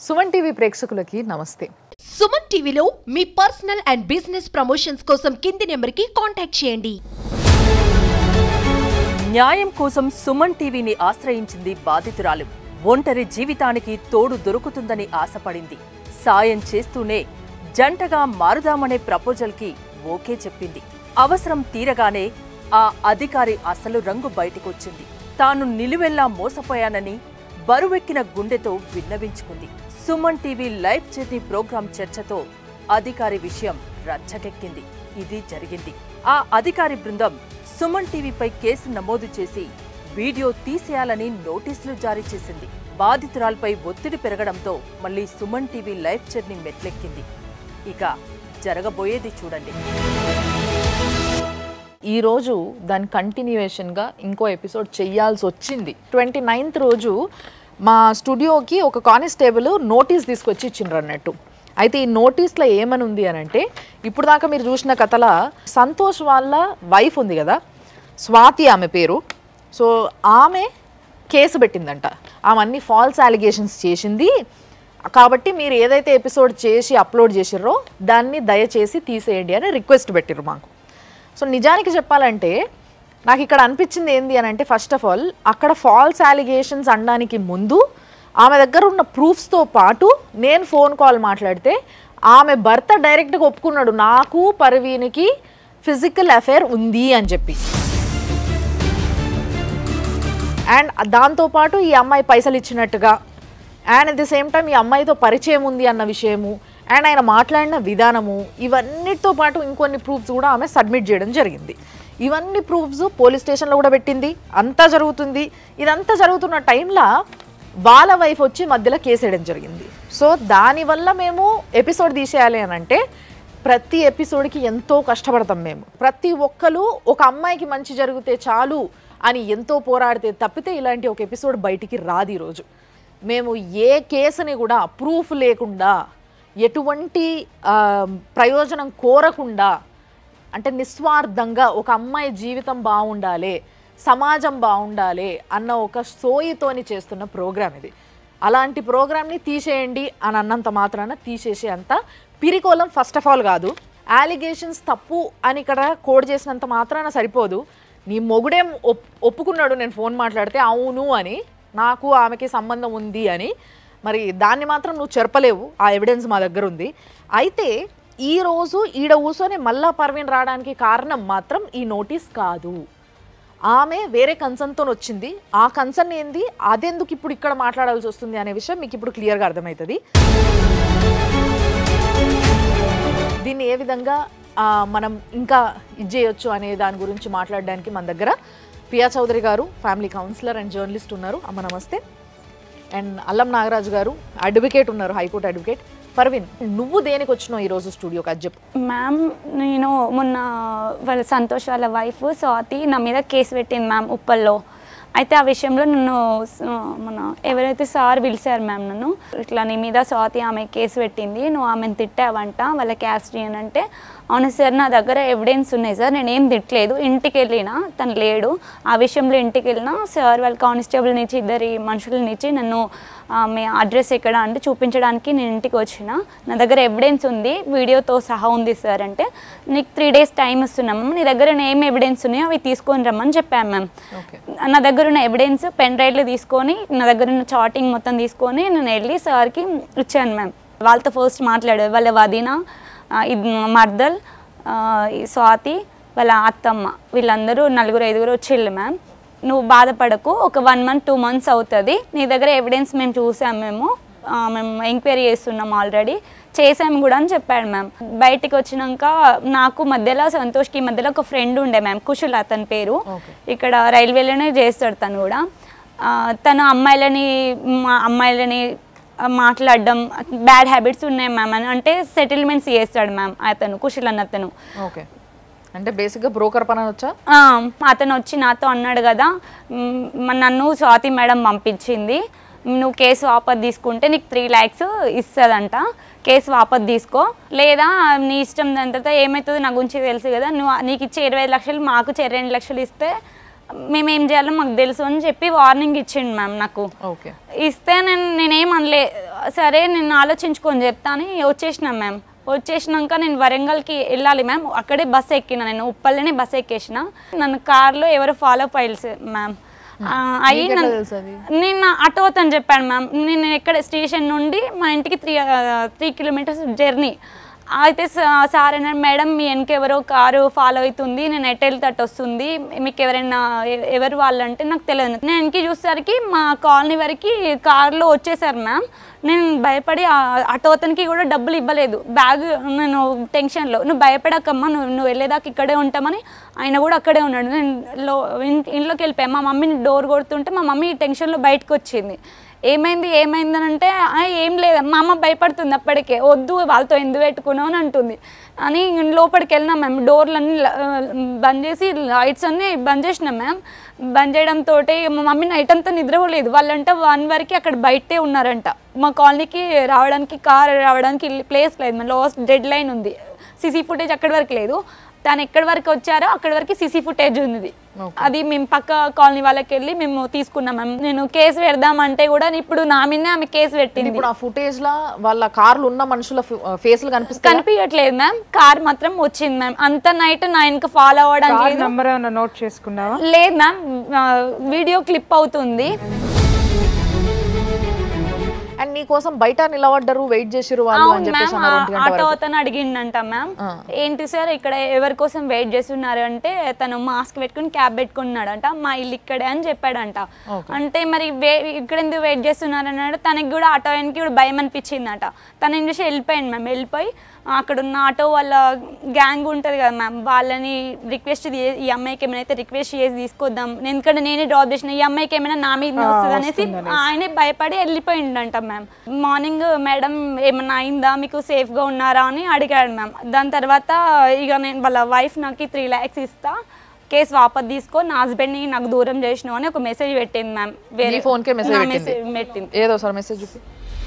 Suman TV ప్రేక్షకులకి నమస్తే సుమన్ టీవీలో మీ పర్సనల్ అండ్ బిజినెస్ ప్రమోషన్స్ కోసం కింది నెంబర్కి కాంటాక్ట్ చేయండి న్యాయం కోసం సుమన్ టీవీని ఆశ్రయించింది బాధితురాలు ఒంటరి జీవితానికి తోడు దొరుకుతుందని ఆశపడింది సాయం చేస్తూనే జంటగా మారుదామనే ప్రపోజల్కి ఓకే చెప్పింది అవసరం తీరగానే ఆ అధికారి అసలు రంగు బయటకొచ్చింది తాను నిలువెల్లా మోసపోయానని బరువెక్కిన గుండెతో విన్నవించుకుంది Suman TV live journey program చర్చతో అధికారి విషయం రచ్చకెక్కింది ఇది జరిగింది ఆ అధికారి బృందం సుమన్ టీవీపై కేసు నమోదు చేసి వీడియో తీసేయాలని నోటీసులు జారీ చేసింది బాధితురాలపై ఒత్తిడి పెరగడంతో మళ్ళీ సుమన్ టీవీ లైవ్ జర్నీ మెట్లెక్కింది ఇక జరగబోయేది చూడండి ఈ రోజు దాని కంటిన్యూయేషన్గా ఇంకో ఎపిసోడ్ చెయ్యాల్సి వచ్చింది ట్వంటీ నైన్త్ రోజు మా స్టూడియోకి ఒక కానిస్టేబుల్ నోటీస్ తీసుకొచ్చి ఇచ్చిండ్రు అన్నట్టు అయితే ఈ నోటీస్లో ఏమని ఉంది అని అంటే ఇప్పుడు దాకా మీరు చూసిన కథల సంతోష్ వాళ్ళ వైఫ్ ఉంది కదా స్వాతి ఆమె పేరు సో ఆమె కేసు పెట్టిందంట ఆమె అన్ని ఫాల్స్ అలిగేషన్స్ చేసింది కాబట్టి మీరు ఏదైతే ఎపిసోడ్ చేసి అప్లోడ్ చేసిర్రో దాన్ని దయచేసి తీసేయండి అని రిక్వెస్ట్ పెట్టిర్రు మాకు సో నిజానికి చెప్పాలంటే నాకు ఇక్కడ అనిపించింది ఏంది అని అంటే ఫస్ట్ ఆఫ్ ఆల్ అక్కడ ఫాల్స్ అలిగేషన్స్ అనడానికి ముందు ఆమె దగ్గర ఉన్న ప్రూఫ్స్తో పాటు నేను ఫోన్ కాల్ మాట్లాడితే ఆమె భర్త డైరెక్ట్గా ఒప్పుకున్నాడు నాకు పర్వీనికి ఫిజికల్ అఫేర్ ఉంది అని చెప్పి అండ్ దాంతోపాటు ఈ అమ్మాయి పైసలు ఇచ్చినట్టుగా and at the same time ఈ అమ్మాయితో పరిచయం ఉంది అన్న విషయము అండ్ ఆయన మాట్లాడిన విధానము ఇవన్నిటితో పాటు ఇంకొన్ని ప్రూఫ్స్ కూడా ఆమె సబ్మిట్ చేయడం జరిగింది ఇవన్నీ ప్రూఫ్స్ పోలీస్ స్టేషన్లో కూడా పెట్టింది అంతా జరుగుతుంది ఇదంతా జరుగుతున్న టైంలో వాళ్ళ వైఫ్ వచ్చి మధ్యలో కేసేయడం జరిగింది సో దానివల్ల మేము ఎపిసోడ్ తీసేయాలి అని అంటే ప్రతి ఎపిసోడ్కి ఎంతో కష్టపడతాం మేము ప్రతి ఒక్కరు ఒక అమ్మాయికి మంచి జరిగితే చాలు అని ఎంతో పోరాడితే తప్పితే ఇలాంటి ఒక ఎపిసోడ్ బయటికి రాదు ఈరోజు మేము ఏ కేసుని కూడా ప్రూఫ్ లేకుండా ఎటువంటి ఆ, ప్రయోజనం కోరకుండా అంటే నిస్వార్థంగా ఒక అమ్మాయి జీవితం బాగుండాలి సమాజం బాగుండాలి అన్న ఒక సోయితోని చేస్తున్న ప్రోగ్రామ్ ఇది అలాంటి ప్రోగ్రామ్ని తీసేయండి అని అన్నంత మాత్రాన తీసేసే అంత పిరికోలం ఫస్ట్ ఆఫ్ ఆల్ కాదు అలిగేషన్స్ తప్పు అని ఇక్కడ కోడ్ చేసినంత మాత్రాన సరిపోదు నీ మొగుడేం ఒప్ ఒప్పుకున్నాడు నేను ఫోన్ మాట్లాడితే అవును అని నాకు ఆమెకి సంబంధం ఉంది అని మరి దాన్ని మాత్రం నువ్వు చెరపలేవు ఆ ఎవిడెన్స్ మా దగ్గర ఉంది అయితే ఈ రోజు ఈడ కూర్చొని మళ్ళా పర్వీన్ రావడానికి కారణం మాత్రం ఈ నోటీస్ కాదు ఆమె వేరే కన్సర్న్తో వచ్చింది ఆ కన్సర్న్ ఏంది అదెందుకు ఇప్పుడు ఇక్కడ మాట్లాడాల్సి వస్తుంది అనే విషయం మీకు ఇప్పుడు క్లియర్గా అర్థమవుతుంది దీన్ని ఏ విధంగా ఆ, మనం ఇంకా ఇది చేయొచ్చు అనే దాని గురించి మాట్లాడడానికి మన దగ్గర ప్రియా చౌదరి గారు ఫ్యామిలీ కౌన్సిలర్ అండ్ జర్నలిస్ట్ ఉన్నారు అమ్మ నమస్తే అండ్ అల్లం నాగరాజు గారు అడ్వకేట్ ఉన్నారు హైకోర్టు అడ్వకేట్ పర్వీన్ నువ్వు దేనికి వచ్చినావు ఈరోజు స్టూడియోకి అది చెప్పు మ్యామ్ నేను మొన్న వాళ్ళ సంతోష్ వాళ్ళ వైఫ్ స్వాతి నా మీద కేసు పెట్టింది మ్యామ్ ఉప్పల్లో అయితే ఆ విషయంలో నన్ను స- మన ఎవరైతే సార్ పిలిచారు మ్యామ్ నన్ను ఇట్లా నీ మీద స్వాతి ఆమె కేసు పెట్టింది నువ్వు ఆమెను తిట్టావంట వాళ్ళ క్యాస్ట్రియన్ అంటే అవును సార్ నా దగ్గర ఎవిడెన్స్ ఉన్నాయి సార్ నేను ఏం తిట్టలేదు ఇంటికి వెళ్ళినా తను లేడు ఆ విషయంలో ఇంటికి వెళ్ళినా సార్ వాళ్ళ కానిస్టేబుల్ నుంచి ఇద్దరి మనుషులని ఇచ్చి నన్ను ఆమె అడ్రస్ ఎక్కడ అంటే చూపించడానికి నేను ఇంటికి వచ్చిన నా దగ్గర ఎవిడెన్స్ ఉంది వీడియోతో సహా ఉంది సార్ అంటే నీకు త్రీ డేస్ టైం ఇస్తున్నాం నీ దగ్గర ఏం ఎవిడెన్స్ ఉన్నాయో అవి తీసుకొని రమ్మని చెప్పాను మ్యామ్ ఓకే నా దగ్గర ఉన్న ఎవిడెన్స్ పెన్ డ్రైవ్లో తీసుకొని నా దగ్గర ఉన్న చాటింగ్ మొత్తం తీసుకొని నేను వెళ్ళి సార్కి ఇచ్చాను మ్యామ్ వాళ్ళతో ఫస్ట్ మాట్లాడారు వాళ్ళ వదిన ఆ, ఇది మర్దల్ ఆ, ఈ స్వాతి వాళ్ళ అత్తమ్మ వీళ్ళందరూ నలుగురు ఐదుగురు వచ్చిళ్ళు మ్యామ్ నువ్వు బాధపడకు ఒక వన్ మంత్ టూ మంత్స్ అవుతుంది నీ దగ్గర ఎవిడెన్స్ మేము చూసాం మేము ఆ, మేము ఎంక్వైరీ చేస్తున్నాం ఆల్రెడీ చేసాము కూడా అని చెప్పాడు మ్యామ్ బయటికి వచ్చినాక నాకు మధ్యలో సంతోష్కి మధ్యలో ఒక ఫ్రెండ్ ఉండే మ్యామ్ కుషుల్ అతని పేరు Okay. ఇక్కడ రైల్వేలోనే చేస్తాడు తను కూడా ఆ, తను అమ్మాయిలని మా అమ్మాయిలని ఆ, మాట్లాడడం బ్యాడ్ హ్యాబిట్స్ ఉన్నాయి మ్యామ్ అని అంటే సెటిల్మెంట్స్ చేస్తాడు మ్యామ్ అతను కుషుల్ అన్న అతను ఓకే అంటే బేసిక్గా బ్రోకర్ పని వచ్చా ఆ, అతను వచ్చి నాతో అన్నాడు కదా మ్, మ- నన్ను స్వాతి మేడం పంపించింది నువ్వు కేసు వాపస్ తీసుకుంటే నీకు త్రీ ల్యాక్స్ ఇస్తుందంట కేసు వాపస్ తీసుకో లేదా నీ ఇష్టం దాని తర్వాత ఏమవుతుందో నా గురించి తెలుసు కదా నువ్వు నీకు ఇచ్చే ఇరవై ఐదు లక్షలు మాకు ఇచ్చే రెండు లక్షలు ఇస్తే మేము ఏం చేయాలో మాకు తెలుసు అని చెప్పి వార్నింగ్ ఇచ్చిండు మ్యామ్ నాకు ఓకే ఇస్తే నేను నేనేం అనలే సరే నేను ఆలోచించుకొని చెప్తా అని వచ్చేసినాం మ్యామ్ వచ్చేసినాక నేను వరంగల్కి వెళ్ళాలి మ్యామ్ అక్కడే బస్ ఎక్కిన నేను ఉప్పల్లోనే బస్ ఎక్కేసిన నన్ను కార్లో ఎవరు ఫాలో అప్ అయ్యారు మ్యామ్ ఆ, అయ్యి నీకెట్లా నన్ను- తెలుసు అది? నేను ఆటో అతను చెప్పాను మ్యామ్ నేను ఎక్కడ స్టేషన్ నుండి మా ఇంటికి త్రీ త్రీ కిలోమీటర్స్ జర్నీ అయితే సా- సార్ అన్నాడు మేడం మీ వెనక ఎవరో కారు ఫాలో అవుతుంది నేను ఎట్ వెళ్తట్టు వస్తుంది మీకు ఎవరైనా ఎ- ఎవరు వాళ్ళు అంటే నాకు తెలియదు నేను వెనక్కి చూసేసరికి మా కాలనీ వరకు కార్లో వచ్చేసారు మ్యామ్ నేను భయపడి ఆ ఆటో అతనికి కూడా డబ్బులు ఇవ్వలేదు బ్యాగ్ నేను టెన్షన్లో నువ్వు భయపడకమ్మా నువ్వు నువ్వు వెళ్ళేదాకా ఇక్కడే ఉంటామని ఆయన కూడా అక్కడే ఉన్నాడు నేను లో ఇన్- ఇంట్లోకి వెళ్ళిపోయాను మా మమ్మీని డోర్ కొడుతుంటే మా మమ్మీ టెన్షన్లో బయటకు వచ్చింది ఏమైంది ఏమైంది అని అంటే "ఆ, ఏం లేదు మా అమ్మ భయపడుతుంది అప్పటికే వద్దు వాళ్ళతో ఎందుకు పెట్టుకున్నావు అని అంటుంది అని లోపలికి వెళ్ళినాం మేము డోర్లన్నీ ల- ఆ, బంద్ చేసి లైట్స్ అన్నీ బంద్ చేసినాం మ్యామ్ బంద్ చేయడంతో మా మమ్మీ నైట్ అంతా నిద్రపోలేదు వాళ్ళంట వన్ వరకు అక్కడ బయటే ఉన్నారంట మా కాలనీకి రావడానికి కార్ రావడానికి ప్లేస్ లేదు మన లాస్ట్ డెడ్ లైన్ ఉంది సీసీ ఫుటేజ్ అక్కడి వరకు లేదు తను ఎక్కడి వరకు వచ్చారో అక్కడి వరకు సీసీ ఫుటేజ్ ఉంది అది మేము పక్క కాలనీ వాళ్ళకి వెళ్ళి మేము తీసుకున్నాం మ్యామ్ నేను కేసు పెడదామంటే కూడా ఇప్పుడు నా మీదనే ఆమె కేసు పెట్టింది ఇప్పుడు ఆ ఫుటేజ్ లా వాళ్ళ కార్లు ఉన్న మనుషుల ఫేస్లు కనిపిస్తాయి కనిపించట్లేదు మ్యామ్ కార్ మాత్రం వచ్చింది మ్యామ్ అంత నైట్ నా వెనక ఫాలో అవ్వడానికి కార్ లేదు. నంబర్ ఏమైనా నోట్ చేసుకున్నావా లేదు మ్యామ్ ఆ, వీడియో క్లిప్ అవుతుంది అండ్ నీ కోసం బయట నిలబడ్డరు వెయిట్ చేసిరు వాళ్ళు అని అవును చెప్పేసి మ్యామ్ అన్నారు ఒంటి గంట ఆటో వరకు. అతను అడిగిండంట మ్యామ్ ఆ. ఏంటి సార్ ఇక్కడ ఎవరి కోసం వెయిట్ చేస్తున్నారు అంటే తను మాస్క్ పెట్టుకుని క్యాబ్ పెట్టుకున్నాడంట మా ఇల్లు ఇక్కడే అని చెప్పాడంట అంటే మరి వే- ఇక్కడ ఎందుకు వెయిట్ చేస్తున్నారు అన్నాడు తనకి కూడా ఆటో ఆయనకి కూడా భయం అనిపించిందట తను ఏం చేసి వెళ్ళిపోయాడు మ్యామ్ వెళ్ళిపోయి అక్కడ ఉన్న ఆటో వాళ్ళ గ్యాంగ్ ఉంటుంది కదా మ్యామ్ వాళ్ళని రిక్వెస్ట్ ఈ అమ్మాయికి ఏమైనా అయితే రిక్వెస్ట్ చేసి తీసుకొద్దాం నేను ఎందుకంటే నేనే డ్రాప్ చేసిన ఈ అమ్మాయికి ఏమైనా నా మీద వస్తుంది అనేసి ఆయనే భయపడి వెళ్ళిపోయిండంట మ్యామ్ మార్నింగ్ మేడం ఏమన్నా అయిందా మీకు సేఫ్గా ఉన్నారా అని అడిగాడు మ్యామ్ దాని తర్వాత ఇక నేను వాళ్ళ వైఫ్ నాకు త్రీ ల్యాక్స్ ఇస్తా కేసు వాపస్ తీసుకో నా హస్బెండ్ని నాకు దూరం చేసినావు అని ఒక మెసేజ్ పెట్టింది మ్యామ్ నీ phone కే message నా పెట్టింది? message పెట్టింది ఏదో సార్ మెసేజ్ చూపి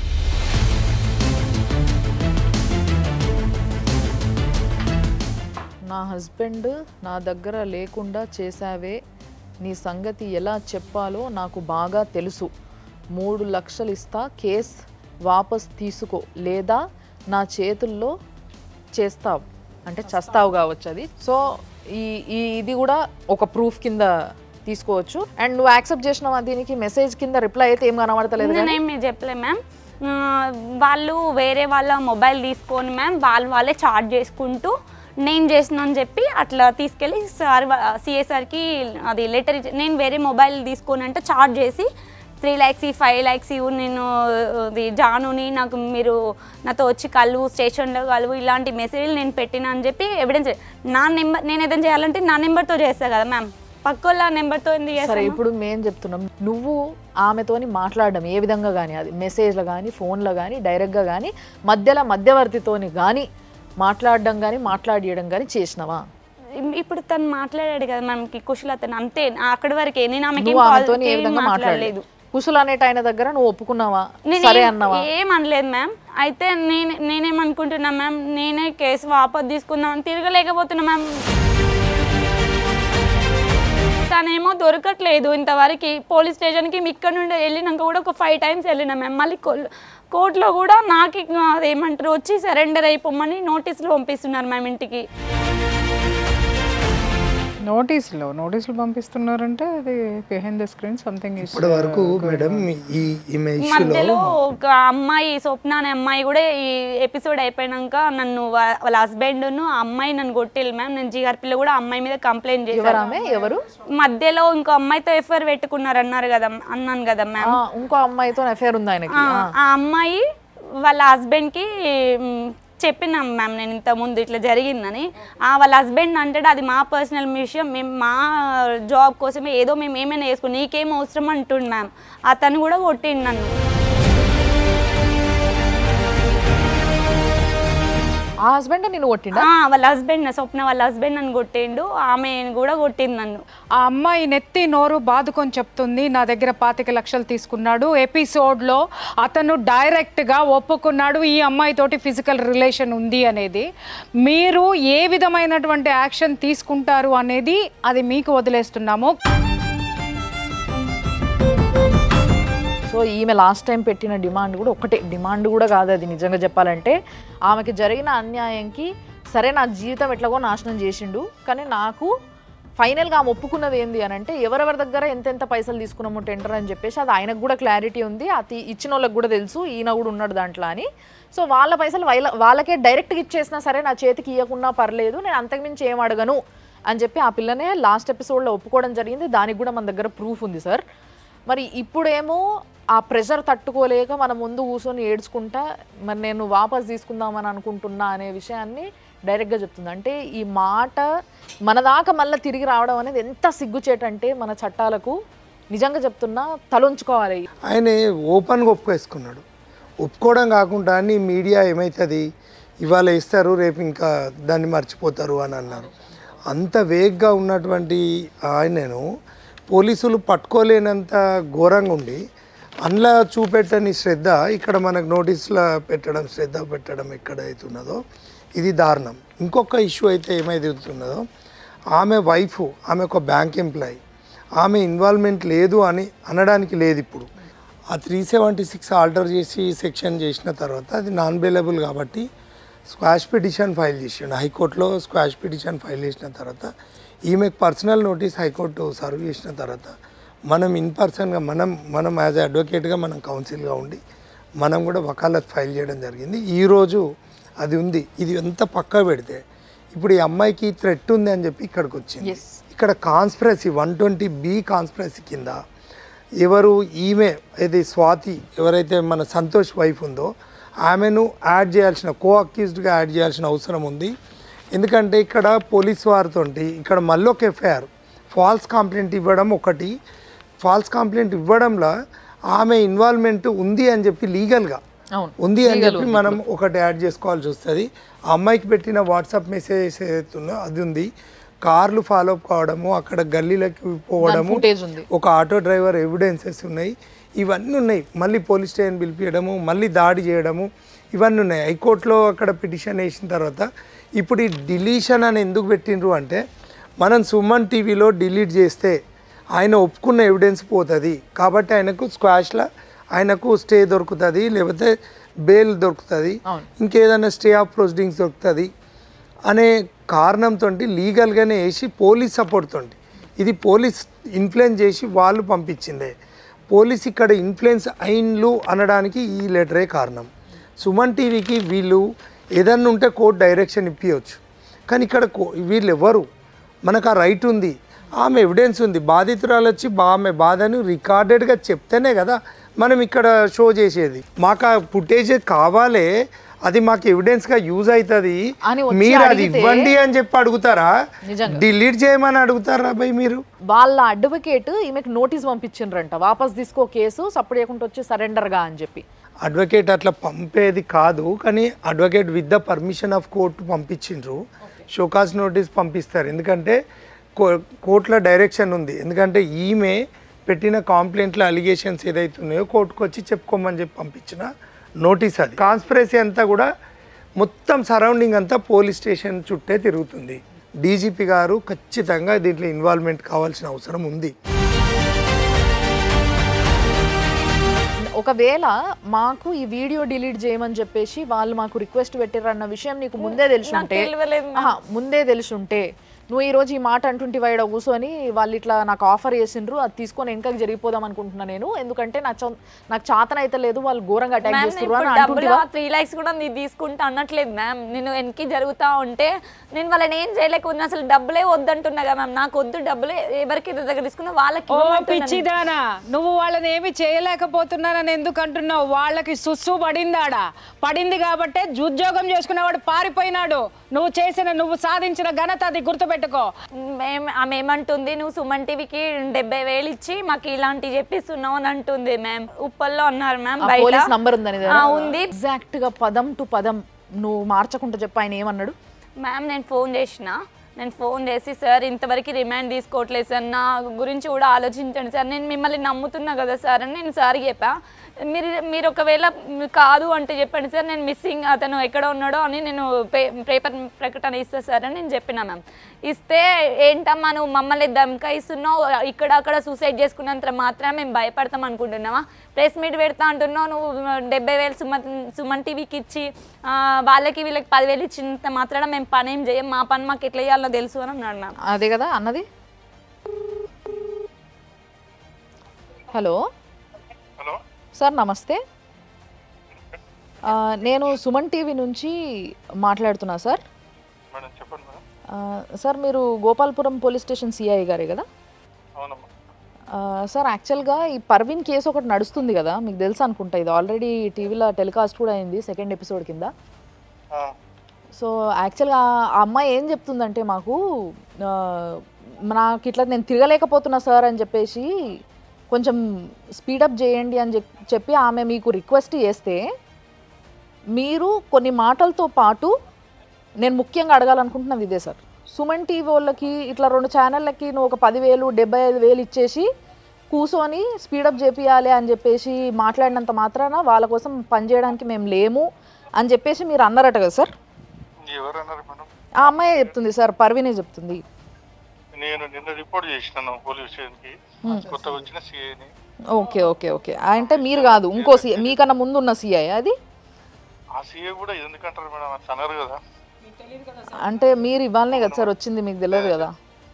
నా హస్బెండ్ నా దగ్గర లేకుండా చేశావే నీ సంగతి ఎలా చెప్పాలో నాకు బాగా తెలుసు మూడు లక్షలు ఇస్తా కేస్ వాపస్ తీసుకో లేదా నా చేతుల్లో చేస్తావు అంటే చస్తావు కావచ్చు అది సో ఈ ఈ ఇది కూడా ఒక ప్రూఫ్ కింద తీసుకోవచ్చు అండ్ నువ్వు యాక్సెప్ట్ చేసినావా దీనికి మెసేజ్ కింద రిప్లై అయితే ఏం కనబడతలేదు కానీ నేనేం మీరు చెప్పలే మ్యామ్ ఆ, వాళ్ళు వేరే వాళ్ళ మొబైల్ తీసుకొని మ్యామ్ వాళ్ళు వాళ్ళే చార్జ్ చేసుకుంటూ నేను చేసిన అని చెప్పి అట్లా తీసుకెళ్ళి సార్ సిఏ సార్కి అది లెటర్ ఇచ్చి నేను వేరే మొబైల్ తీసుకొని అంటే చార్జ్ చేసి త్రీ ల్యాక్స్ ఫైవ్ ల్యాక్స్ ఇవ్వు నేను అది జానుని నాకు మీరు నాతో వచ్చి కలువు స్టేషన్లో కలువు ఇలాంటి మెసేజ్లు నేను పెట్టినా అని చెప్పి ఎవిడెన్స్ నా నెంబర్ నేను ఏదైనా చేయాలంటే నా నెంబర్తో చేస్తాను కదా మ్యామ్ పక్కోళ్ళ నెంబర్తో ఎందుకు సరే చేస్తాను ఇప్పుడు మేము చెప్తున్నాం నువ్వు ఆమెతోని మాట్లాడడం ఏ విధంగా కానీ అది మెసేజ్లో కానీ ఫోన్లో కానీ డైరెక్ట్గా కానీ మధ్యలో మధ్యవర్తితోని కానీ మాట్లాడడం కానీ మాట్లాడియడం కానీ చేసినావా ఇం- ఇప్పుడు తను మాట్లాడాడు కదా మనకి కుశల అతను అంతే నా- అక్కడి వరకే నేను ఆమెకి నువ్వు ఆమెతోని ఏ విధంగా మాట్లాడలేదు కుశల్ అనేట ఆయన దగ్గర నువ్వు ఒప్పుకున్నావా నేను సరే ఏం- అన్నావా ఏం అనలేదు మ్యామ్ అయితే నేను నేనేమనుకుంటున్నా మ్యామ్ నేనే కేసు వాపస్ తీసుకుందాం తిరగలేకపోతున్నా మ్యామ్ తనేమో దొరకట్లేదు ఇంతవరకు పోలీస్ స్టేషన్కి ఇక్కడ నుండి వెళ్ళినాక కూడా ఒక ఫైవ్ టైమ్స్ వెళ్ళినా మ్యామ్ మళ్ళీ కోర్టులో కూడా నాకు అదేమంటారు వచ్చి సరెండర్ అయిపోమని నోటీసులు పంపిస్తున్నారు మ్యామ్ ఇంటికి నోటీసులు నోటీసులు పంపిస్తున్నారంటే అది బిహైండ్ ద స్క్రీన్ సంథింగ్ ఇప్పటి వరకు మేడం ఈ ఈమె ఇష్యూలో మధ్యలో ఒక అమ్మాయి స్వప్న అనే అమ్మాయి కూడా ఈ ఎపిసోడ్ అయిపోయినాక నన్ను వా- వాళ్ళ హస్బెండ్ ఆ అమ్మాయి నన్ను కొట్టిల్లు మ్యామ్ నేను జీఆర్ పిల్ల కూడా ఆ అమ్మాయి మీద కంప్లైంట్ ఎవరు చేశాను ఆమె ఎవరు మధ్యలో ఇంకో అమ్మాయితో ఎఫ్ఐఆర్ పెట్టుకున్నారు అన్నారు కదా అన్నాను కదా మ్యామ్ ఆ, ఇంకో అమ్మాయితో అఫేర్ ఉంది ఆయనకి ఆ, ఆ అమ్మాయి వాళ్ళ హస్బెండ్కి చెప్పినాం మ్యామ్ నేను ఇంత ముందు ఇట్లా జరిగిందని ఆ వాళ్ళ హస్బెండ్ అంటాడు అది మా పర్సనల్ విషయం మేము మా జాబ్ కోసమే ఏదో మేము ఏమైనా వేసుకుని నీకేం అవసరం అంటుండు మ్యామ్ అతను కూడా కొట్టిండు నన్ను ఆ హస్బెండ్ నిన్ను కొట్టిండా ఆ, వాళ్ళ హస్బెండ్ స్వప్న వాళ్ళ హస్బెండ్ నన్ను కొట్టిండు ఆమె కూడా కొట్టింది నన్ను ఆ అమ్మాయి నెత్తి నోరు బాదుకొని చెప్తుంది నా దగ్గర పాతిక లక్షలు తీసుకున్నాడు ఎపిసోడ్లో అతను డైరెక్ట్గా ఒప్పుకున్నాడు ఈ అమ్మాయితోటి ఫిజికల్ రిలేషన్ ఉంది అనేది మీరు ఏ విధమైనటువంటి యాక్షన్ తీసుకుంటారు అనేది అది మీకు వదిలేస్తున్నాము సో ఈమె లాస్ట్ టైం పెట్టిన డిమాండ్ కూడా ఒకటే డిమాండ్ కూడా కాదు అది నిజంగా చెప్పాలంటే ఆమెకి జరిగిన అన్యాయంకి సరే నా జీవితం ఎట్లాగో నాశనం చేసిండు కానీ నాకు ఫైనల్గా ఆమె ఒప్పుకున్నది ఏంది అని అంటే ఎవరెవరి దగ్గర ఎంతెంత పైసలు తీసుకున్నామో టెండర్ అని చెప్పేసి అది ఆయనకు కూడా క్లారిటీ ఉంది అది ఇచ్చిన వాళ్ళకి కూడా తెలుసు ఈయన కూడా ఉన్నాడు దాంట్లో అని సో వాళ్ళ పైసలు వాళ్ళ వాళ్ళకే డైరెక్ట్గా ఇచ్చేసినా సరే నా చేతికి ఇవ్వకున్నా పర్లేదు నేను అంతకుమించి ఏం అడగను అని చెప్పి ఆ పిల్లనే లాస్ట్ ఎపిసోడ్లో ఒప్పుకోవడం జరిగింది దానికి కూడా మన దగ్గర ప్రూఫ్ ఉంది సార్ మరి ఇప్పుడేమో ఆ ప్రెషర్ తట్టుకోలేక మన ముందు కూర్చొని ఏడ్చుకుంటా మరి నేను వాపస్ తీసుకుందామని అనుకుంటున్నా అనే విషయాన్ని డైరెక్ట్గా చెప్తుంది అంటే ఈ మాట మన దాకా మళ్ళీ తిరిగి రావడం అనేది ఎంత సిగ్గుచేటంటే మన చట్టాలకు నిజంగా చెప్తున్నా తలొంచుకోవాలి ఆయన ఓపెన్గా ఒప్పుకేసుకున్నాడు ఒప్పుకోవడం కాకుండా నీ మీడియా ఏమవుతుంది ఇవాళ వేస్తారు రేపు ఇంకా దాన్ని మర్చిపోతారు అని అన్నారు అంత వేగ్గా ఉన్నటువంటి ఆయనను పోలీసులు పట్టుకోలేనంత ఘోరంగా ఉండి అందులో చూపెట్టని శ్రద్ధ ఇక్కడ మనకు నోటీసులో పెట్టడం శ్రద్ధ పెట్టడం ఎక్కడైతున్నదో ఇది దారుణం ఇంకొక ఇష్యూ అయితే ఏమైతున్నదో ఆమె వైఫ్ ఆమె ఒక బ్యాంక్ ఎంప్లాయీ ఆమె ఇన్వాల్వ్మెంట్ లేదు అని అనడానికి లేదు ఇప్పుడు ఆ త్రీ సెవెంటీ సిక్స్ ఆల్టర్ చేసి సెక్షన్ చేసిన తర్వాత అది నాన్ బెయిలబుల్ కాబట్టి స్క్వాష్ పిటిషన్ ఫైల్ చేసిండు హైకోర్టులో స్క్వాష్ పిటిషన్ ఫైల్ చేసిన తర్వాత ఈమెకు పర్సనల్ నోటీస్ హైకోర్టు సర్వ్ చేసిన తర్వాత మనం ఇన్ పర్సన్గా మనం మనం యాజ్ అడ్వకేట్గా మనం కౌన్సిల్గా ఉండి మనం కూడా వకాలత్ ఫైల్ చేయడం జరిగింది ఈరోజు అది ఉంది ఇది ఎంత పక్క పెడితే ఇప్పుడు ఈ అమ్మాయికి థ్రెట్ ఉంది అని చెప్పి ఇక్కడికి వచ్చింది ఇక్కడ conspiracy one twenty B conspiracy కింద ఎవరు ఈమె ఇది స్వాతి ఎవరైతే మన సంతోష్ వైఫ్ ఉందో ఆమెను యాడ్ చేయాల్సిన కో అక్యూజ్డ్గా యాడ్ చేయాల్సిన అవసరం ఉంది ఎందుకంటే ఇక్కడ పోలీస్ వారితో ఇక్కడ మళ్ళీ ఒక ఎఫ్ఐఆర్ ఫాల్స్ కంప్లైంట్ ఇవ్వడం ఒకటి ఫాల్స్ కంప్లైంట్ ఇవ్వడంలో ఆమె ఇన్వాల్వ్మెంట్ ఉంది అని చెప్పి లీగల్గా అవును ఉంది అని చెప్పి మనం ఒకటి యాడ్ చేసుకోవాల్సి వస్తుంది ఆ అమ్మాయికి పెట్టిన వాట్సాప్ మెసేజ్ ఏదైతుందో అది ఉంది కార్లు ఫాలో అప్ కావడము అక్కడ గల్లీలకి పోవడము footage ఉంది. ఒక ఆటో డ్రైవర్ ఎవిడెన్సెస్ ఉన్నాయి ఇవన్నీ ఉన్నాయి మళ్ళీ పోలీస్ స్టేషన్ పిలిపించడము మళ్ళీ దాడి చేయడము ఇవన్నీ ఉన్నాయి హైకోర్టులో అక్కడ పిటిషన్ వేసిన తర్వాత ఇప్పుడు ఈ డిలీషన్ అని ఎందుకు పెట్టిండ్రు అంటే మనం సుమన్ టీవీలో డిలీట్ చేస్తే ఆయన ఒప్పుకున్న ఎవిడెన్స్ పోతుంది కాబట్టి ఆయనకు స్క్వాష్లో ఆయనకు స్టే దొరుకుతుంది లేకపోతే బెయిల్ దొరుకుతుంది ఇంకేదైనా స్టే ఆఫ్ ప్రొసీడింగ్స్ దొరుకుతుంది అనే కారణంతో లీగల్గానే వేసి పోలీస్ సపోర్ట్ తోటి ఇది పోలీస్ ఇన్ఫ్లుయెన్స్ చేసి వాళ్ళు పంపించిందే పోలీస్ ఇక్కడ ఇన్ఫ్లుయెన్స్ అయిన్లు అనడానికి ఈ లెటరే కారణం సుమన్ టీవీకి వీళ్ళు ఏదన్నా ఉంటే కోర్టు డైరెక్షన్ ఇప్పించవచ్చు కానీ ఇక్కడ కో- వీళ్ళు ఎవరు మనకు ఆ రైట్ ఉంది ఆమె ఎవిడెన్స్ ఉంది బాధితురాలు వచ్చి బా ఆమె బాధను రికార్డెడ్గా చెప్తేనే కదా మనం ఇక్కడ షో చేసేది మాకు ఆ ఫుటేజ్ కావాలే అది మాకు ఎవిడెన్స్గా యూజ్ అవుతుంది అని వచ్చి మీరు అది అడిగితే- ఇవ్వండి అని చెప్పి అడుగుతారా నిజంగా. డిలీట్ చేయమని అడుగుతారా భయ్ మీరు వాళ్ళ అడ్వకేట్ ఈమెకు నోటీస్ పంపించిండ్రంట వాపస్ తీసుకో కేసు సప్పుడు చేయకుండా వచ్చి సరెండర్గా అని చెప్పి అడ్వకేట్ అట్లా పంపేది కాదు కానీ advocate with the permission of court పంపించిండ్రు షోకాస్ నోటీస్ పంపిస్తారు ఎందుకంటే కో కోర్టులో డైరెక్షన్ ఉంది ఎందుకంటే ఈమె పెట్టిన కాంప్లైంట్లో అలిగేషన్స్ ఏదైతే ఉన్నాయో కోర్టుకు వచ్చి చెప్పుకోమని చెప్పి పంపించిన నోటీస్ అది కాన్స్పిరసీ అంతా కూడా మొత్తం సరౌండింగ్ అంతా పోలీస్ స్టేషన్ చుట్టే తిరుగుతుంది డీజీపీ గారు ఖచ్చితంగా దీంట్లో ఇన్వాల్వ్మెంట్ కావాల్సిన అవసరం ఉంది ఒకవేళ మాకు ఈ వీడియో డిలీట్ చేయమని చెప్పేసి వాళ్ళు మాకు రిక్వెస్ట్ పెట్టారన్న విషయం నీకు ముందే తెలుసుంటే తెలియలేదు ఆహా, ముందే తెలుసుంటే నువ్వు ఈ రోజు ఈ మాట అంటుంటే వాడు కూర్చొని వాళ్ళు ఇట్లా నాకు ఆఫర్ చేసిండ్రు అది తీసుకొని వెనకకి జరిగిపోదాం అనుకుంటున్నా నేను ఎందుకంటే నా చ- నాకు చాతన అయితే లేదు వాళ్ళు ఘోరంగా అటాక్ మ్యామ్ చేస్తున్నారు ఇప్పుడు అని డబ్బులు అంటుంటివా త్రీ లాక్స్ కూడా నీ తీసుకుంటా అనట్లేదు మ్యామ్ నేను వెనక్కి జరుగుతా ఉంటే నేను వాళ్ళని ఏం చేయలేకపోతున్నా అసలు డబ్బులే వద్దంటున్నా కదా మ్యామ్ నాకు వద్దు డబ్బులే ఎవరికి దగ్గర తీసుకున్నా వాళ్ళకి ఓ ఇవ్వమంటున్నాను. పిచ్చిదానా నువ్వు వాళ్ళని ఏమి చేయలేకపోతున్నానని ఎందుకు అంటున్నావు వాళ్ళకి సుస్సు పడిందాడా పడింది కాబట్టే ఉద్యోగం చేసుకునేవాడు పారిపోయినాడు నువ్వు చేసిన నువ్వు సాధించిన ఘనత అది గుర్తుపెట్టుకో మేం ఆమె ఏమంటుంది నువ్వు సుమన్ టీవీకి డెబ్బై వేలు ఇచ్చి మాకు ఇలాంటివి చెప్పిస్తున్నావు అని అంటుంది మ్యామ్ ఉప్పల్లో అన్నారు మ్యామ్ ఆ పోలీస్ నంబర్ ఉందని ఆ, ఉంది ఎగ్జాక్ట్ గా పదం టు పదం నువ్వు మార్చకుండా చెప్పు ఆయన ఏమన్నాడు మ్యామ్ నేను ఫోన్ చేసిన నేను ఫోన్ చేసి సార్ ఇంతవరకు రిమాండ్ తీసుకోవట్లేదు సార్ నా గురించి కూడా ఆలోచించండి సార్ నేను మిమ్మల్ని నమ్ముతున్నా కదా సార్ అని నేను సార్ చెప్పా మీరు మీరు ఒకవేళ కాదు అంటే చెప్పండి సార్ నేను మిస్సింగ్ అతను ఎక్కడ ఉన్నాడో అని నేను పే పేపర్ ప్రకటన ఇస్తా సార్ అని నేను చెప్పిన మ్యామ్ ఇస్తే ఏంటమ్మా నువ్వు మమ్మల్ని దమ్కా ఇస్తున్నావు ఇక్కడ అక్కడ సూసైడ్ చేసుకున్నంత మాత్రమే మేము భయపడతాం అనుకుంటున్నావా ప్రెస్ మీట్ పెడతా అంటున్నావు నువ్వు డెబ్బై వేలు సుమన్ సుమన్ టీవీకి ఇచ్చి ఆ, వాళ్ళకి వీళ్ళకి పదివేలు ఇచ్చినంత మాత్రాన మేము పని ఏం చేయం మా పని మాకు ఎట్లా చేయాలో తెలుసు అని అన్నాడు మ్యామ్ అదే కదా అన్నది హలో హలో సార్ నమస్తే ఆ, నేను సుమన్ టీవీ నుంచి మాట్లాడుతున్నా సార్ మేడం చెప్పండి మేడం ఆ, సార్ మీరు గోపాల్పురం పోలీస్ స్టేషన్ సిఐ గారే కదా అవునమ్మా ఆ, సార్ యాక్చువల్గా ఈ పర్వీన్ కేసు ఒకటి నడుస్తుంది కదా మీకు తెలుసు అనుకుంటా ఇది ఆల్రెడీ టీవీలో టెలికాస్ట్ కూడా అయింది సెకండ్ ఎపిసోడ్ కింద ఆ, సో యాక్చువల్గా ఆ అమ్మాయి ఏం చెప్తుందంటే మాకు ఆ, నాకు ఇట్లా నేను తిరగలేకపోతున్నా సార్ అని చెప్పేసి కొంచెం స్పీడప్ చేయండి అని చెప్- చెప్పి ఆమె మీకు రిక్వెస్ట్ చేస్తే మీరు కొన్ని మాటలతో పాటు నేను ముఖ్యంగా అడగాలనుకుంటున్నది ఇదే సార్ సుమన్ టీవీ వాళ్ళకి ఇట్లా రెండు ఛానళ్ళకి నువ్వు ఒక పదివేలు డెబ్బై ఐదు వేలు ఇచ్చేసి కూర్చొని స్పీడప్ చేపియాలి అని చెప్పేసి మాట్లాడినంత మాత్రాన వాళ్ళ కోసం పనిచేయడానికి మేము లేము అని చెప్పేసి మీరు అన్నారట కదా సార్ ఎవరు అన్నారు మేడం ఆ అమ్మాయి చెప్తుంది సార్ పర్వీనే చెప్తుంది నేను నిన్న రిపోర్ట్ చేసినాను పోలీస్ స్టేషన్కి కొత్తగా వచ్చిన సిఐని ఓకే ఓకే ఓకే అంటే మీరు కాదు ఇంకో సీ మీకన్నా ముందు ఉన్న సీఐ అది ఆ సిఐ కూడా ఎందుకంటారు మేడం అట్లా అన్నారు కదా అంటే మీరు ఇవ్వాలనే కదా సార్ వచ్చింది మీకు తెలియదు కదా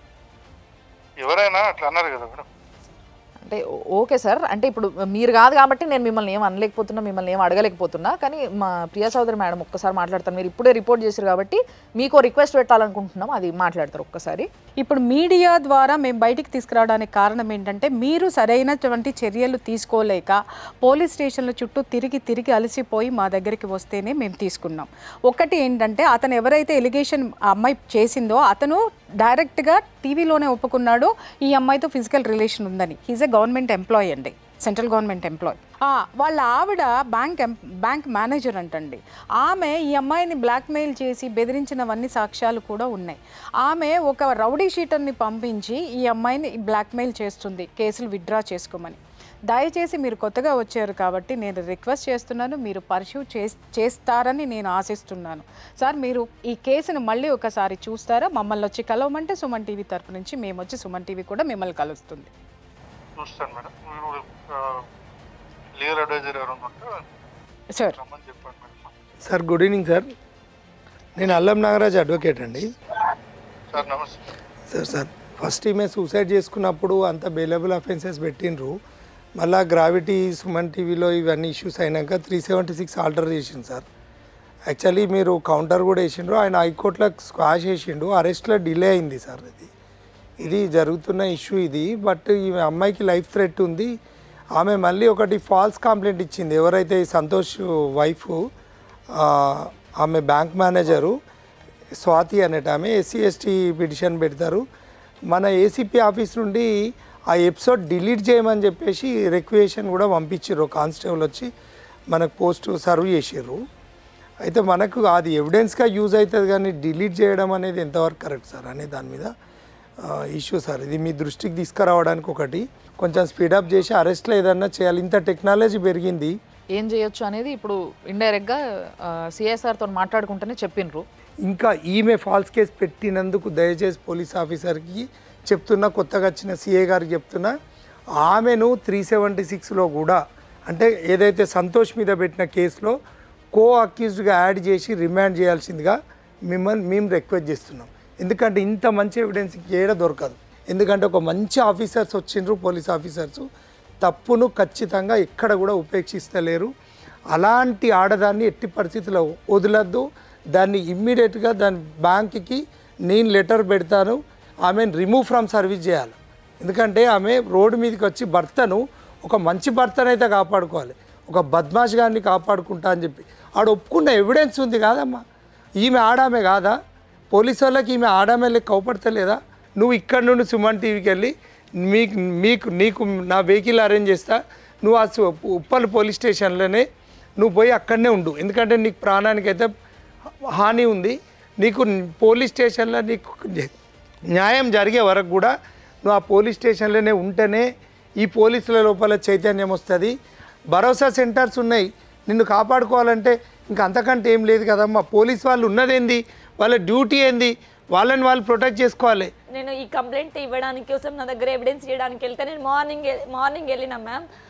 ఎవరైనా అట్లా అన్నారు కదా మేడం అంటే ఓ- ఓకే సార్ అంటే ఇప్పుడు మీరు కాదు కాబట్టి నేను మిమ్మల్ని ఏం అనలేకపోతున్నా మిమ్మల్ని ఏం అడగలేకపోతున్నా కానీ మా ప్రియా చౌదరి మేడం ఒక్కసారి మాట్లాడతాను మీరు ఇప్పుడే రిపోర్ట్ చేశారు కాబట్టి మీకు రిక్వెస్ట్ పెట్టాలనుకుంటున్నాం అది మాట్లాడతారు ఒక్కసారి ఇప్పుడు మీడియా ద్వారా మేము బయటికి తీసుకురావడానికి కారణం ఏంటంటే మీరు సరైనటువంటి చర్యలు తీసుకోలేక పోలీస్ స్టేషన్ల చుట్టూ తిరిగి తిరిగి అలసిపోయి మా దగ్గరికి వస్తేనే మేము తీసుకున్నాం ఒకటి ఏంటంటే అతను ఎవరైతే ఎలిగేషన్ ఆ అమ్మాయి చేసిందో అతను డైరెక్ట్గా టీవీలోనే ఒప్పుకున్నాడు ఈ అమ్మాయితో ఫిజికల్ రిలేషన్ ఉందని హీజ్ ఎ గవర్నమెంట్ ఎంప్లాయీ అండి సెంట్రల్ గవర్నమెంట్ ఎంప్లాయ్ వాళ్ళ ఆవిడ బ్యాంక్ ఎం- బ్యాంక్ మేనేజర్ అంటండి ఆమె ఈ అమ్మాయిని బ్లాక్మెయిల్ చేసి బెదిరించినవన్నీ సాక్ష్యాలు కూడా ఉన్నాయి ఆమె ఒక రౌడీ షీటర్ని పంపించి ఈ అమ్మాయిని బ్లాక్మెయిల్ చేస్తుంది కేసులు విత్డ్రా చేసుకోమని దయచేసి మీరు కొత్తగా వచ్చారు కాబట్టి నేను రిక్వెస్ట్ చేస్తున్నాను మీరు పర్ష్యూ చేస్తారని నేను ఆశిస్తున్నాను సార్ మీరు ఈ కేసును మళ్ళీ ఒకసారి చూస్తారా మమ్మల్ని వచ్చి కలవమంటే సుమన్ టీవీ తరపు నుంచి మేము వచ్చి సుమన్ టీవీ కూడా మిమ్మల్ని కలుస్తుంది చూస్తాను మేడం మీరు లీగల్ అడ్వైజర్ ఎవరైనా ఉంటే సార్ రమ్మని చెప్పండి madam sir good evening sir నేను అల్లం నాగరాజ్ అడ్వకేట్ అండి సార్ నమస్తే సార్ సార్ ఫస్ట్ ఈమె సూసైడ్ చేసుకున్నప్పుడు అంత బెయిలబుల్ అఫెన్సెస్ పెట్టిండ్రు మళ్ళా గ్రావిటీ సుమన్ టీవీలో ఇవన్నీ ఇష్యూస్ అయినాక త్రీ సెవెంటీ సిక్స్ ఆల్టర్ చేసిండు సార్ యాక్చువల్లీ మీరు కౌంటర్ కూడా వేసిండ్రు ఆయన హైకోర్టులో స్క్వాష్ చేసిండు అరెస్ట్లో డిలే అయింది సార్ ఇది ఇది జరుగుతున్న ఇష్యూ ఇది బట్ ఈ అమ్మాయికి లైఫ్ థ్రెట్ ఉంది ఆమె మళ్ళీ ఒకటి ఫాల్స్ కంప్లైంట్ ఇచ్చింది ఎవరైతే ఈ సంతోష్ వైఫ్ ఆమె బ్యాంక్ మేనేజరు స్వాతి అనేట ఆమె ఎస్సీ ఎస్టీ పిటిషన్ పెడతారు మన ఏసీపీ ఆఫీస్ నుండి ఆ ఎపిసోడ్ డిలీట్ చేయమని చెప్పేసి రిక్వెషన్ కూడా పంపించారు కానిస్టేబుల్ వచ్చి మనకు పోస్ట్ సర్వ్ చేసారు అయితే మనకు అది ఎవిడెన్స్గా యూజ్ అవుతుంది కానీ డిలీట్ చేయడం అనేది ఎంతవరకు కరెక్ట్ సార్ అనే దాని మీద ఇష్యూ సార్ ఇది మీ దృష్టికి తీసుకురావడానికి ఒకటి కొంచెం స్పీడప్ చేసి అరెస్ట్లో ఏదన్నా చేయాలి ఇంత టెక్నాలజీ పెరిగింది ఏం చేయొచ్చు అనేది ఇప్పుడు ఇండైరెక్ట్గా సిఎస్ఆర్తో మాట్లాడుకుంటేనే చెప్పిండ్రు ఇంకా ఈమె ఫాల్స్ కేసు పెట్టినందుకు దయచేసి పోలీస్ ఆఫీసర్కి చెప్తున్నా కొత్తగా వచ్చిన సిఏ గారికి చెప్తున్నా ఆమెను త్రీ సెవెంటీ సిక్స్లో కూడా అంటే ఏదైతే సంతోష్ మీద పెట్టిన కేసులో కో అక్యూజ్డ్గా యాడ్ చేసి రిమాండ్ చేయాల్సిందిగా మిమ్మల్ని మేము రిక్వెస్ట్ చేస్తున్నాం ఎందుకంటే ఇంత మంచి ఎవిడెన్స్ ఏడ దొరకదు ఎందుకంటే ఒక మంచి ఆఫీసర్స్ వచ్చిండ్రు పోలీస్ ఆఫీసర్స్ తప్పును ఖచ్చితంగా ఎక్కడ కూడా ఉపేక్షిస్తలేరు అలాంటి ఆడదాన్ని ఎట్టి పరిస్థితుల్లో వదలద్దు దాన్ని ఇమ్మీడియట్గా దాని బ్యాంక్కి నేను లెటర్ పెడతాను ఆమెను రిమూవ్ ఫ్రమ్ సర్వీస్ చేయాలి ఎందుకంటే ఆమె రోడ్డు మీదకి వచ్చి భర్తను ఒక మంచి భర్తనైతే కాపాడుకోవాలి ఒక బద్మాష్ గారిని కాపాడుకుంటా అని చెప్పి ఆడ ఒప్పుకున్న ఎవిడెన్స్ ఉంది కాదమ్మా ఈమె ఆడామె కాదా పోలీసు వాళ్ళకి ఈమె ఆడామె లెక్క కవపడతలేదా నువ్వు ఇక్కడ నుండి సుమన్ టీవీకి వెళ్ళి మీకు మీకు నీకు నా వెహికల్ అరేంజ్ చేస్తా నువ్వు ఆ సు- ఉప్పల్ పోలీస్ స్టేషన్లోనే నువ్వు పోయి అక్కడనే ఉండు ఎందుకంటే నీకు ప్రాణానికి అయితే హాని ఉంది నీకు పోలీస్ స్టేషన్లో నీకు న్యాయం జరిగే వరకు కూడా నువ్వు ఆ పోలీస్ స్టేషన్లోనే ఉంటేనే ఈ పోలీసుల లోపల చైతన్యం వస్తుంది భరోసా సెంటర్స్ ఉన్నాయి నిన్ను కాపాడుకోవాలంటే ఇంకా అంతకంటే ఏం లేదు కదమ్మా పోలీస్ వాళ్ళు ఉన్నదేంది వాళ్ళ డ్యూటీ ఏంది వాళ్ళని వాళ్ళు ప్రొటెక్ట్ చేసుకోవాలి నేను ఈ కంప్లైంట్ ఇవ్వడానికి కోసం నా దగ్గర ఎవిడెన్స్ చేయడానికి వెళ్తే నేను మార్నింగ్ మార్నింగ్ వెళ్ళిన మ్యామ్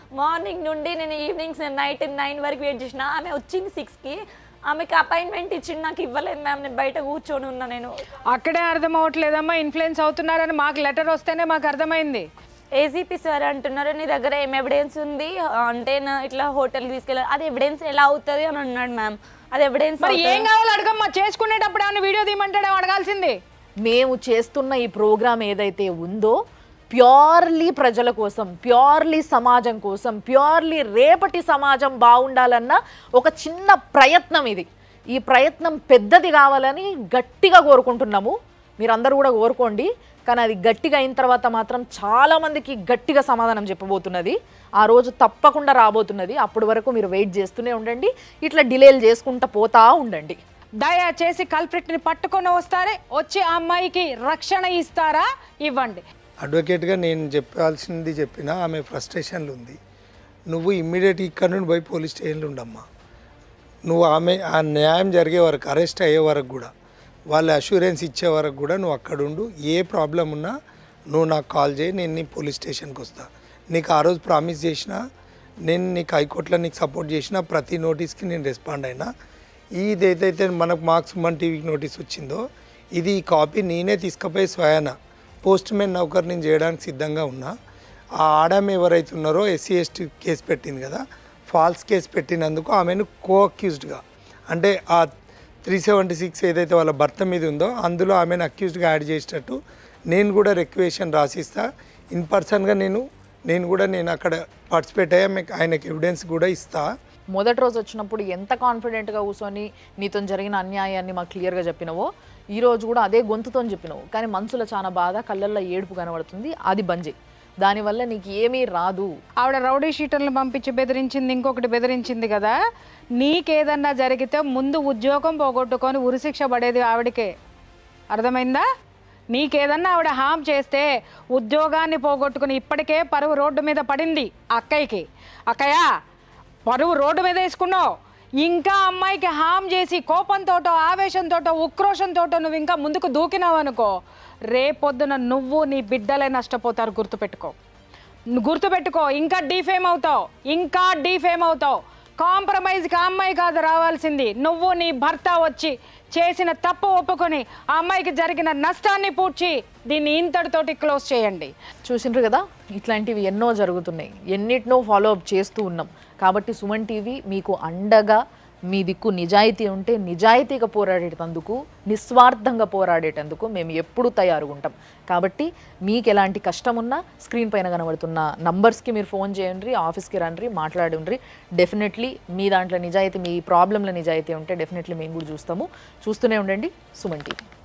మార్నింగ్ నుండి నేను ఈవినింగ్స్ నైట్ నైన్ వరకు వెయిట్ చేసిన ఆమె వచ్చింది సిక్స్కి ఆమెకి అపాయింట్మెంట్ ఇచ్చింది నాకు ఇవ్వలేదు మ్యామ్ నేను బయట కూర్చొని ఉన్నా నేను అక్కడే అర్థం అవ్వట్లేదమ్మా ఇన్ఫ్లుయెన్స్ అవుతున్నారని మాకు లెటర్ వస్తేనే మాకు అర్థమైంది ఏసీపీ సార్ అంటున్నారు నీ దగ్గర ఏం ఎవిడెన్స్ ఉంది అంటే నా ఇట్లా హోటల్ తీసుకెళ్ళారు అది ఎవిడెన్స్ ఎలా అవుతుంది అని అన్నాడు మ్యామ్ అది ఎవిడెన్స్ మరి ఏం కావాలి అడగమ్మా చేసుకునేటప్పుడు ఏమైనా వీడియో తీయమంటాడే అడగాల్సింది మేము చేస్తున్న ఈ ప్రోగ్రామ్ ఏదైతే ఉందో ప్యూర్లీ ప్రజల కోసం ప్యూర్లీ సమాజం కోసం ప్యూర్లీ రేపటి సమాజం బాగుండాలన్న ఒక చిన్న ప్రయత్నం ఇది ఈ ప్రయత్నం పెద్దది కావాలని గట్టిగా కోరుకుంటున్నాము మీరందరూ కూడా కోరుకోండి కానీ అది గట్టిగా అయిన తర్వాత మాత్రం చాలా మందికి గట్టిగా సమాధానం చెప్పబోతున్నది ఆ రోజు తప్పకుండా రాబోతున్నది అప్పటి వరకు మీరు వెయిట్ చేస్తూనే ఉండండి ఇట్లా డిలేలు చేసుకుంటూ పోతా ఉండండి దయచేసి కల్ప్రిట్ని పట్టుకొని వస్తారే వచ్చి ఆ అమ్మాయికి రక్షణ ఇస్తారా ఇవ్వండి అడ్వకేట్గా నేను చెప్పాల్సింది చెప్పిన ఆమె ఫ్రస్ట్రేషన్లు ఉంది నువ్వు ఇమ్మీడియట్ ఇక్కడ నుండి పోయి పోలీస్ స్టేషన్లో ఉండమ్మా నువ్వు ఆమె ఆ న్యాయం జరిగే వరకు అరెస్ట్ అయ్యే వరకు కూడా వాళ్ళు అష్యూరెన్స్ ఇచ్చే వరకు కూడా నువ్వు అక్కడ ఉండు ఏ ప్రాబ్లం ఉన్నా నువ్వు నాకు కాల్ చేయి నేను నీ పోలీస్ స్టేషన్కి వస్తా నీకు ఆ రోజు ప్రామిస్ చేసిన నేను నీకు హైకోర్టులో నీకు సపోర్ట్ చేసిన ప్రతి నోటీస్కి నేను రెస్పాండ్ అయినా ఇది ఏదైతే మనకు మార్క్స్ సుమన్ టీవీకి నోటీస్ వచ్చిందో ఇది ఈ కాపీ నేనే తీసుకుపోయి స్వయాన పోస్ట్ మ్యాన్ నౌకర్ నేను చేయడానికి సిద్ధంగా ఉన్నా ఆ ఆడమ్ ఎవరైతే ఉన్నారో ఎస్సీ ఎస్టీ కేసు పెట్టింది కదా ఫాల్స్ కేసు పెట్టినందుకు ఆమెను కో అక్యూజ్డ్గా అంటే ఆ త్రీ సెవెంటీ సిక్స్ ఏదైతే వాళ్ళ భర్త మీద ఉందో అందులో ఆమెను అక్యూజ్డ్గా యాడ్ చేసేటట్టు నేను కూడా రిక్వేషన్ రాసిస్తా ఇన్ పర్సన్గా నేను నేను కూడా నేను అక్కడ పార్టిసిపేట్ అయ్యా మీకు ఆయనకి ఎవిడెన్స్ కూడా ఇస్తా మొదటి రోజు వచ్చినప్పుడు ఎంత కాన్ఫిడెంట్గా కూర్చొని నీతో జరిగిన అన్యాయాన్ని మాకు క్లియర్గా చెప్పినవో ఈ రోజు కూడా అదే గొంతుతో చెప్పినవు కానీ మనసులో చాలా బాధ కళ్ళల్లో ఏడుపు కనబడుతుంది అది బంజే దానివల్ల నీకు ఏమీ రాదు ఆవిడ రౌడీ షీటర్లను పంపించి బెదిరించింది ఇంకొకటి బెదిరించింది కదా నీకేదన్నా జరిగితే ముందు ఉద్యోగం పోగొట్టుకొని ఉరిశిక్ష పడేది ఆవిడకే అర్థమైందా నీకేదన్నా ఆవిడ హామ్ చేస్తే ఉద్యోగాన్ని పోగొట్టుకుని ఇప్పటికే పరువు రోడ్డు మీద పడింది అక్కయ్యకి అక్కయ్య పరువు రోడ్డు మీద వేసుకున్నావు ఇంకా అమ్మాయికి హామ్ చేసి కోపంతోటో ఆవేశంతోటో ఉక్రోషంతోటో నువ్వు ఇంకా ముందుకు దూకినావు అనుకో రేపొద్దున నువ్వు నీ బిడ్డలే నష్టపోతారు గుర్తుపెట్టుకో నువ్వు గుర్తుపెట్టుకో ఇంకా డీఫేమ్ అవుతావు ఇంకా డీఫేమ్ అవుతావు కాంప్రమైజ్కి ఆ అమ్మాయి కాదు రావాల్సింది నువ్వు నీ భర్త వచ్చి చేసిన తప్పు ఒప్పుకొని ఆ అమ్మాయికి జరిగిన నష్టాన్ని పూడ్చి దీన్ని ఇంతటితోటి క్లోజ్ చేయండి చూసిండ్రు కదా ఇట్లాంటివి ఎన్నో జరుగుతున్నాయి ఎన్నిటినో ఫాలో అప్ చేస్తూ ఉన్నాం కాబట్టి సుమన్ టీవీ మీకు అండగా మీ దిక్కు నిజాయితీ ఉంటే నిజాయితీగా పోరాడేటందుకు నిస్వార్థంగా పోరాడేటందుకు మేము ఎప్పుడూ తయారుగా ఉంటాం కాబట్టి మీకు ఎలాంటి కష్టం ఉన్నా స్క్రీన్ పైన కనబడుతున్న నంబర్స్కి మీరు ఫోన్ చేయండి ఆఫీస్కి రండి మాట్లాడండి డెఫినెట్లీ మీ దాంట్లో నిజాయితీ మీ ప్రాబ్లంలో నిజాయితీ ఉంటే డెఫినెట్లీ మేము కూడా చూస్తాము చూస్తూనే ఉండండి సుమన్ టీవీ